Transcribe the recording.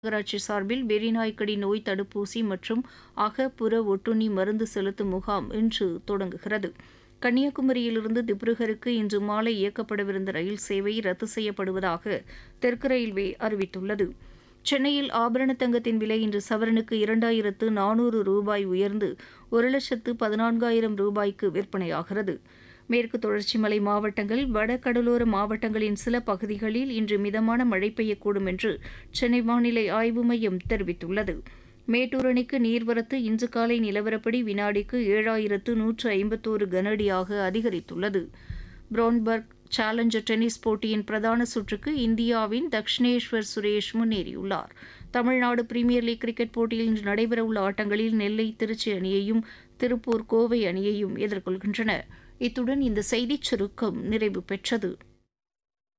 நகராட்சி சார்பில் வெறிநாய்க்கடி நோய் தடுப்பூசி மற்றும் அக புற ஒட்டுண்ணி மருந்து செலுத்தும் முகாம் இன்று தொடங்குகிறது கன்னியாகுமரியிலிருந்து திப்ருகருக்கு இன்று மாலை இயக்கப்படவிருந்த ரயில் சேவை ரத்து செய்யப்படுவதாக தெற்கு ரயில்வே அறிவித்துள்ளது சென்னையில் ஆபரண தங்கத்தின் விலை இன்று சவரனுக்கு இரண்டாயிரத்து நானூறு ரூபாய் உயர்ந்து ஒரு லட்சத்து பதினான்காயிரம் ரூபாய்க்கு விற்பனையாகிறது மேற்கு தொடர்ச்சி மலை மாவட்டங்கள் வட கடலோர மாவட்டங்களின் சில பகுதிகளில் இன்று மிதமான மழை பெய்யக்கூடும் என்று சென்னை வானிலை ஆய்வு மையம் தெரிவித்துள்ளது மேட்டூர் அணைக்கு நீர்வரத்து இன்று காலை நிலவரப்படி வினாடிக்கு ஏழாயிரத்து நூற்று ஐம்பத்தோரு கனஅடியாக அதிகரித்துள்ளது பிரான்பர்க் சேலஞ்சர் டென்னிஸ் போட்டியின் பிரதான சுற்றுக்கு இந்தியாவின் தக்ஷினேஸ்வர் சுரேஷ் முன்னேறியுள்ளார் தமிழ்நாடு பிரீமியர் லீக் கிரிக்கெட் போட்டியில் இன்று நடைபெறவுள்ள ஆட்டங்களில் நெல்லை திருச்சி அணியையும் திருப்பூர் கோவை அணியையும் எதிர்கொள்கின்றன இத்துடன் இந்த செய்திச் சுருக்கம் நிறைவு பெற்றது